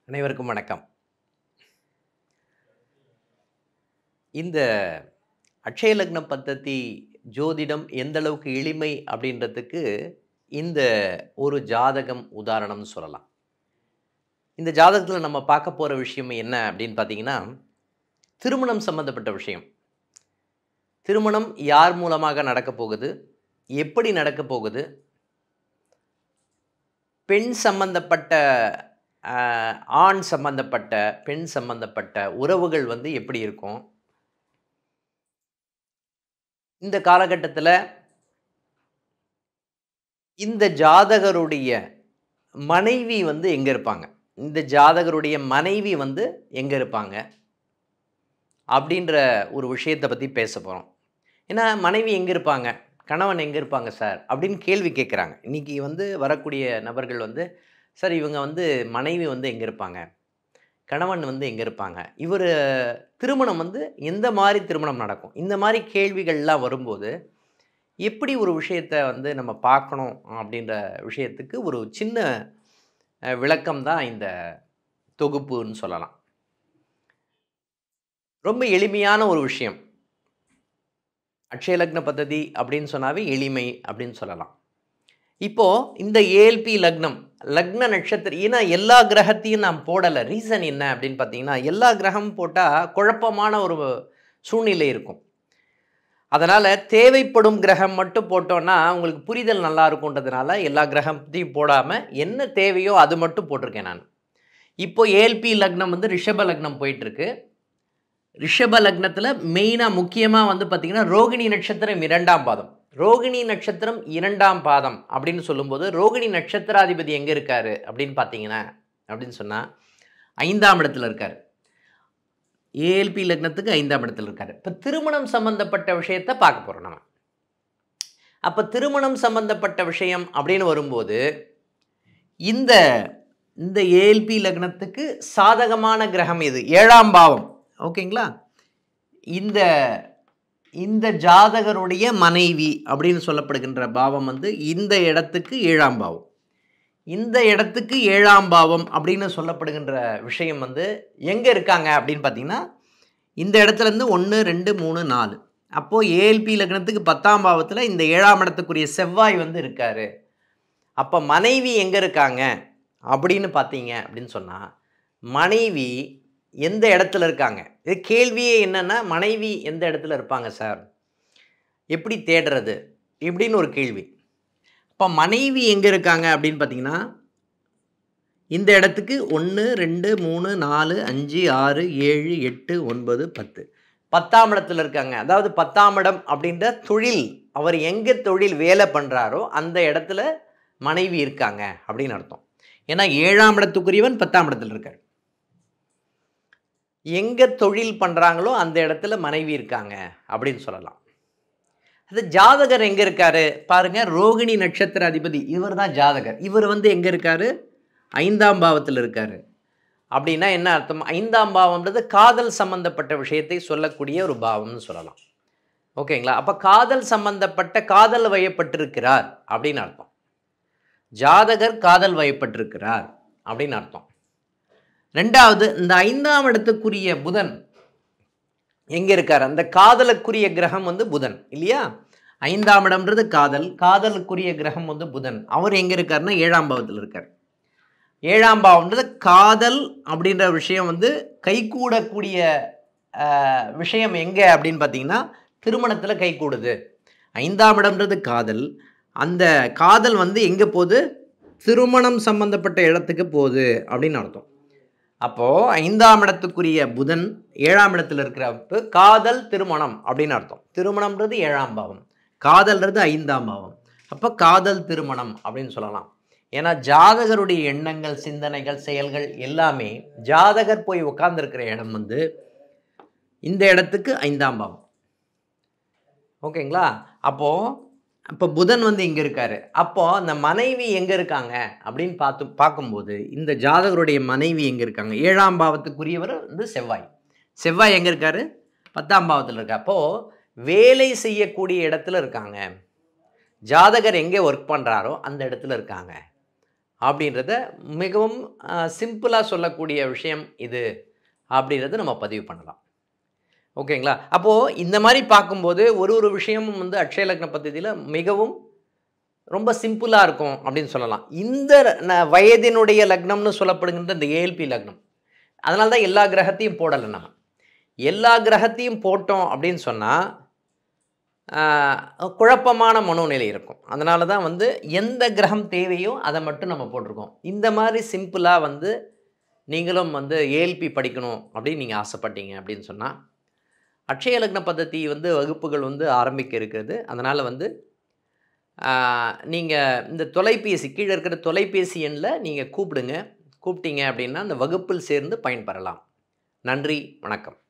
அனைவருக்கும் வணக்கம் இந்த அட்சய லக்ன பத்ததி ஜோதிடம் எந்த அளவுக்கு எளிமை அப்படின்றதுக்கு இந்த ஒரு ஜாதகம் உதாரணம்னு சொல்லலாம் இந்த ஜாதகத்தில் நம்ம பார்க்க போகிற விஷயம் என்ன அப்படின்னு பார்த்தீங்கன்னா திருமணம் சம்பந்தப்பட்ட விஷயம் திருமணம் யார் மூலமாக நடக்கப் போகுது எப்படி நடக்கப் போகுது பெண் சம்பந்தப்பட்ட ஆஹ், ஆண் சம்பந்தப்பட்ட பெண் சம்பந்தப்பட்ட உறவுகள் வந்து எப்படி இருக்கும் இந்த காலகட்டத்தில் இந்த ஜாதகருடைய மனைவி வந்து எங்கே இருப்பாங்க இந்த ஜாதகருடைய மனைவி வந்து எங்கே இருப்பாங்க அப்படின்ற ஒரு விஷயத்தை பற்றி பேச போகிறோம் ஏன்னா மனைவி எங்கே இருப்பாங்க கணவன் எங்கே இருப்பாங்க சார் அப்படின்னு கேள்வி கேட்குறாங்க இன்றைக்கி வந்து வரக்கூடிய நபர்கள் வந்து சார் இவங்க வந்து மனைவி வந்து எங்கே இருப்பாங்க கணவன் வந்து எங்கே இருப்பாங்க இவர் திருமணம் வந்து எந்த மாதிரி திருமணம் நடக்கும் இந்த மாதிரி கேள்விகள்லாம் வரும்போது எப்படி ஒரு விஷயத்தை வந்து நம்ம பார்க்கணும் அப்படின்ற விஷயத்துக்கு ஒரு சின்ன அஹ், விளக்கம் தான் இந்த தொகுப்புன்னு சொல்லலாம் ரொம்ப எளிமையான ஒரு விஷயம் அட்சய லக்ன பദ്ധதி அப்படின்னு சொன்னாவே எளிமை அப்படின்னு சொல்லலாம் இப்போ இந்த ஏஎல்பி லக்னம் லக்ன நட்சத்திரம் ஏன்னா எல்லா கிரகத்தையும் நாம் போடலை ரீசன் என்ன அப்படின்னு பார்த்தீங்கன்னா எல்லா கிரகம் போட்டால் குழப்பமான ஒரு சூழ்நிலை இருக்கும் அதனால் தேவைப்படும் கிரகம் மட்டும் போட்டோன்னா உங்களுக்கு புரிதல் நல்லா இருக்குன்றதுனால எல்லா கிரகத்தையும் போடாமல் என்ன தேவையோ அது மட்டும் போட்டிருக்கேன் நான் இப்போ ஏஎல்பி லக்னம் வந்து ரிஷப லக்னம் போயிட்டுருக்கு ரிஷப லக்னத்தில் மெயினாக முக்கியமாக வந்து பார்த்திங்கன்னா ரோகிணி நட்சத்திரம் இரண்டாம் பாதம் ரோகிணி நட்சத்திரம் இரண்டாம் பாதம் அப்படின்னு சொல்லும்போது ரோகிணி நட்சத்திராதிபதி எங்கே இருக்காரு அப்படின்னு பார்த்தீங்கன்னா அப்படின்னு சொன்னால் ஐந்தாம் இடத்துல இருக்கார் ஏஎல்பி லக்னத்துக்கு ஐந்தாம் இடத்துல இருக்கார் இப்போ திருமணம் சம்பந்தப்பட்ட விஷயத்தை பார்க்க போகிறோம் நம்ம அப்போ திருமணம் சம்பந்தப்பட்ட விஷயம் அப்படின்னு வரும்போது இந்த இந்த ஏஎல்பி லக்னத்துக்கு சாதகமான கிரகம் இது ஏழாம் பாவம் ஓகேங்களா இந்த இந்த ஜாதகருடைய மனைவி அப்படின்னு சொல்லப்படுகின்ற பாவம் வந்து இந்த இடத்துக்கு ஏழாம் பாவம் இந்த இடத்துக்கு ஏழாம் பாவம் அப்படின்னு சொல்லப்படுகின்ற விஷயம் வந்து எங்கே இருக்காங்க அப்படின்னு பார்த்தீங்கன்னா இந்த இடத்துல இருந்து ஒன்று ரெண்டு மூணு நாலு அப்போது ஏஎல்பி லக்னத்துக்கு பத்தாம் பாவத்தில் இந்த ஏழாம் இடத்துக்குரிய செவ்வாய் வந்து இருக்காரு அப்போ மனைவி எங்கே இருக்காங்க அப்படின்னு பார்த்தீங்க அப்படின்னு சொன்னால் மனைவி எந்த இடத்துல இருக்காங்க இது கேள்வியே என்னென்னா மனைவி எந்த இடத்துல இருப்பாங்க சார் எப்படி தேடுறது இப்படின்னு ஒரு கேள்வி அப்போ மனைவி எங்கே இருக்காங்க அப்படின்னு பார்த்தீங்கன்னா இந்த இடத்துக்கு ஒன்று ரெண்டு மூணு நாலு அஞ்சு ஆறு ஏழு எட்டு ஒன்பது பத்து பத்தாம் இடத்துல இருக்காங்க அதாவது பத்தாம் இடம் அப்படின்ற தொழில் அவர் எங்கே தொழில் வேலை பண்ணுறாரோ அந்த இடத்துல மனைவி இருக்காங்க அப்படின்னு அர்த்தம் ஏன்னா ஏழாம் இடத்துக்குரியவன் பத்தாம் இடத்துல இருக்கார் எங்கே தொழில் பண்ணுறாங்களோ அந்த இடத்துல மனைவி இருக்காங்க அப்படின்னு சொல்லலாம் அது ஜாதகர் எங்கே இருக்காரு பாருங்க ரோகிணி நட்சத்திர அதிபதி இவர் தான் ஜாதகர் இவர் வந்து எங்கே இருக்காரு ஐந்தாம் பாவத்தில் இருக்காரு அப்படின்னா என்ன அர்த்தம் ஐந்தாம் பாவம்ன்றது காதல் சம்பந்தப்பட்ட விஷயத்தை சொல்லக்கூடிய ஒரு பாவம்னு சொல்லலாம் ஓகேங்களா அப்போ காதல் சம்பந்தப்பட்ட காதல் வயப்பட்டிருக்கிறார் அப்படின்னு அர்த்தம் ஜாதகர் காதல் வயப்பட்டிருக்கிறார் அப்படின்னு அர்த்தம் ரெண்டாவது இந்த ஐந்தாம் இடத்துக்குரிய புதன் எங்கே இருக்கார் அந்த காதலுக்குரிய கிரகம் வந்து புதன் இல்லையா ஐந்தாம் இடம்ன்றது காதல் காதலுக்குரிய கிரகம் வந்து புதன் அவர் எங்கே இருக்காருன்னா ஏழாம் பாவத்தில் இருக்கார் ஏழாம் பாவம்ன்றது காதல் அப்படின்ற விஷயம் வந்து கைகூடக்கூடிய ஆஹ், விஷயம் எங்கே அப்படின்னு பார்த்தீங்கன்னா திருமணத்தில் கைகூடுது ஐந்தாம் இடம்ன்றது காதல் அந்த காதல் வந்து எங்கே போகுது திருமணம் சம்பந்தப்பட்ட இடத்துக்கு போகுது அப்படின்னு அர்த்தம் அப்போது ஐந்தாம் இடத்துக்குரிய புதன் ஏழாம் இடத்துல இருக்கிறப்ப காதல் திருமணம் அப்படின்னு அர்த்தம் திருமணம்ன்றது ஏழாம் பாவம் காதல்ன்றது ஐந்தாம் பாவம் அப்போ காதல் திருமணம் அப்படின்னு சொல்லலாம் ஏன்னா ஜாதகருடைய எண்ணங்கள் சிந்தனைகள் செயல்கள் எல்லாமே ஜாதகர் போய் உட்கார்ந்துருக்கிற இடம் வந்து இந்த இடத்துக்கு ஐந்தாம் பாவம் ஓகேங்களா அப்போது அப்போ புதன் வந்து இங்கே இருக்காரு அப்போ அந்த மனைவி எங்கே இருக்காங்க அப்படின்னு பார்த்து பார்க்கும்போது இந்த ஜாதகருடைய மனைவி எங்கே இருக்காங்க ஏழாம் பாவத்துக்குரியவர் வந்து செவ்வாய் செவ்வாய் எங்கே இருக்காரு பத்தாம் பாவத்தில் இருக்கா அப்போது வேலை செய்யக்கூடிய இடத்துல இருக்காங்க ஜாதகர் எங்கே ஒர்க் பண்ணுறாரோ அந்த இடத்துல இருக்காங்க அப்படின்றத மிகவும் சிம்பிளாக சொல்லக்கூடிய விஷயம் இது அப்படின்றத நம்ம பதிவு பண்ணலாம் ஓகேங்களா அப்போது இந்த மாதிரி பார்க்கும்போது ஒரு ஒரு விஷயமும் வந்து அக்ஷய லக்ன பദ്ധதியில் மிகவும் ரொம்ப சிம்பிளாக இருக்கும் அப்படின்னு சொல்லலாம் இந்த ந- வயதினுடைய லக்னம்னு சொல்லப்படுகின்ற இந்த ஏஎல்பி லக்னம் அதனால தான் எல்லா கிரகத்தையும் போடலை நம்ம எல்லா கிரகத்தையும் போட்டோம் அப்படின்னு சொன்னால் குழப்பமான மனோநிலை இருக்கும் அதனால தான் வந்து எந்த கிரகம் தேவையோ அதை மட்டும் நம்ம போட்டிருக்கோம் இந்த மாதிரி சிம்பிளாக வந்து நீங்களும் வந்து ஏஎல்பி படிக்கணும் அப்படின்னு நீங்கள் ஆசைப்பட்டீங்க அப்படின்னு சொன்னால் அக்ஷய லக்ன பద్ధதி வந்து வகுப்புகள் வந்து ஆரம்பிக்க இருக்கிறது அதனால் வந்து நீங்கள் இந்த தொலைபேசி கீழே இருக்கிற தொலைபேசி எண்ணில் நீங்கள் கூப்பிடுங்க கூப்பிட்டீங்க அப்படின்னா அந்த வகுப்பில் சேர்ந்து பயன்பெறலாம் நன்றி வணக்கம்